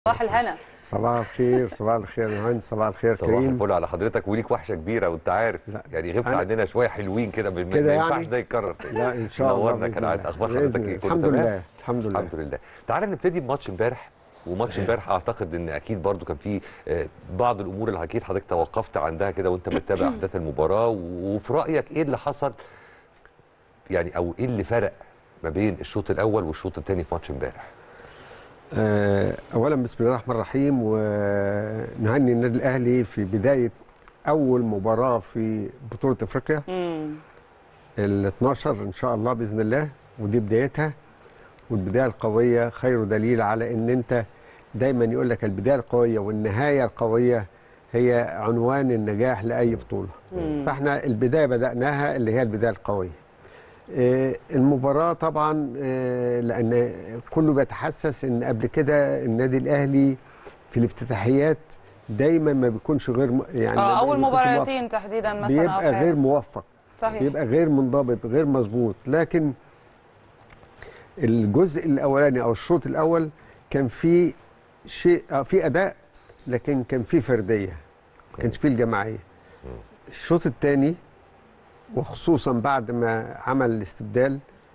صباح الهنا صباح الخير صباح الخير يا مهندس صباح الخير صباح كريم الفل على حضرتك وليك وحشه كبيره وانت عارف لا. يعني غبت أنا- عننا شويه حلوين كده ما كده ما ينفعش يعني؟ ده يتكرر تاني لا ان شاء الله نورنا بإذن كالعاده الله. اخبار بإذن حضرتك الله. ايه كله الحمد تمام؟ لله الحمد لله الحمد لله تعالى نبتدي بماتش امبارح وماتش امبارح اعتقد ان اكيد برضو كان في آه، بعض الامور اللي اكيد حضرتك توقفت عندها كده وانت بتتابع احداث المباراه و- وفي رايك ايه اللي حصل يعني او ايه اللي فرق ما بين الشوط الاول والشوط الثاني في ماتش امبارح آه، اولا بسم الله الرحمن الرحيم ونهني النادي الاهلي في بدايه اول مباراه في بطوله افريقيا امم ال 12 ان شاء الله باذن الله ودي بدايتها والبدايه القويه خير دليل على ان انت دايما يقول لك البدايه القويه والنهايه القويه هي عنوان النجاح لاي بطوله مم. فاحنا البدايه بداناها اللي هي البدايه القويه آه، المباراه طبعا آه، لان كله بيتحسس ان قبل كده النادي الاهلي في الافتتاحيات دايما ما بيكونش غير م- يعني اه ما اول بيكونش موفق. مباراتين تحديدا مثلا أو بيبقى حاجة. غير موفق صحيح بيبقى غير منضبط غير مظبوط لكن الجزء الاولاني او الشوط الاول كان في شيء آه، في اداء لكن كان في فرديه ما كانش فيه الجماعيه الشوط الثاني وخصوصا بعد ما عمل الاستبدال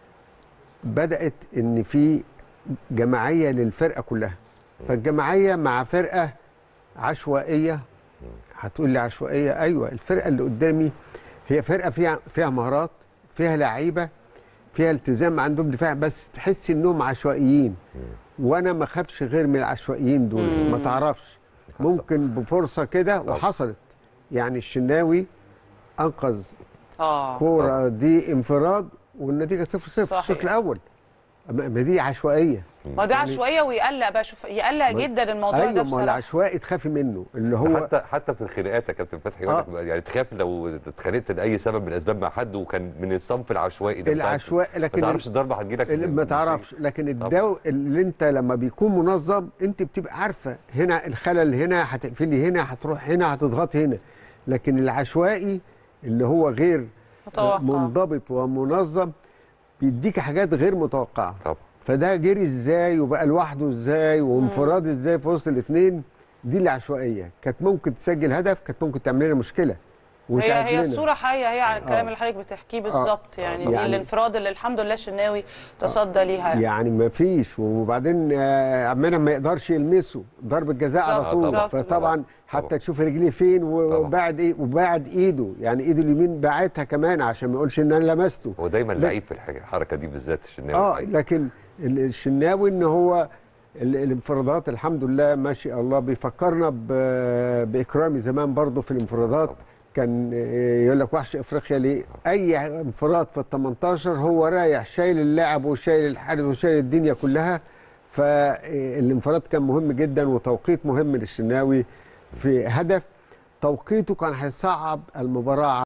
بدات ان في جماعيه للفرقه كلها فالجماعيه مع فرقه عشوائيه هتقول لي عشوائيه ايوه الفرقه اللي قدامي هي فرقه فيها فيها مهارات فيها لعيبه فيها التزام عندهم دفاع بس تحس انهم عشوائيين وانا ما اخافش غير من العشوائيين دول مم. ما تعرفش ممكن بفرصه كده طبعا. وحصلت يعني الشناوي انقذ اه كوره دي انفراد والنتيجه 0 0 صحيح. الشوط الاول ما ما دي عشوائيه ما ده عشوائيه ويقلق بقى شوف يقلق ما- جدا الموضوع ايوه ده ما هو بصراحه العشوائي تخافي منه اللي هو حتى حتى في الخناقات يا كابتن فتحي يقول لك آه. يعني تخاف لو اتخانقت لاي سبب من الاسباب مع حد وكان من الصنف العشوائي ده بتاع- العشوائي ما لكن تعرفش الضربه هتجيلك اللي من- ما من تعرفش فين. لكن طبعا. الدو اللي انت لما بيكون منظم انت بتبقى عارفه هنا الخلل هنا هتقفلي هنا هتروح هنا هتضغط هنا لكن العشوائي اللي هو غير متوقع. منضبط ومنظم بيديك حاجات غير متوقعه طبعا فده جري ازاي وبقى لوحده ازاي وانفراد ازاي في وسط الاثنين دي العشوائيه كانت ممكن تسجل هدف كانت ممكن تعمل لنا مشكله هي وتعدي هي لنا. الصوره حيه هي على الكلام آه. اللي حضرتك بتحكيه بالظبط يعني, دي يعني- الانفراد اللي الحمد لله الشناوي تصدى ليها يعني ما فيش وبعدين آه، عبد المنعم ما يقدرش يلمسه ضربه جزاء على بالظبط، طول بالظبط، فطبعا بالظبط. حتى طبعا. تشوف رجليه فين و- طبعا. وبعد ايه وبعد ايده يعني ايده اليمين باعتها كمان عشان ما يقولش ان انا لمسته هو دايما لا. لعيب في الحاجه الحركه دي بالذات الشناوي اه الحقيقة. لكن ال- الشناوي ان هو ال- الانفرادات الحمد لله ما شاء الله بيفكرنا ب- باكرامي زمان برضه في الانفرادات طبعا. كان آه، يقول لك وحش افريقيا ليه؟ اي انفراد في ال 18 هو رايح شايل اللاعب وشايل الحارس وشايل الدنيا كلها فالانفراد كان مهم جدا وتوقيت مهم للشناوي في هدف توقيته كان هيصعب المباراه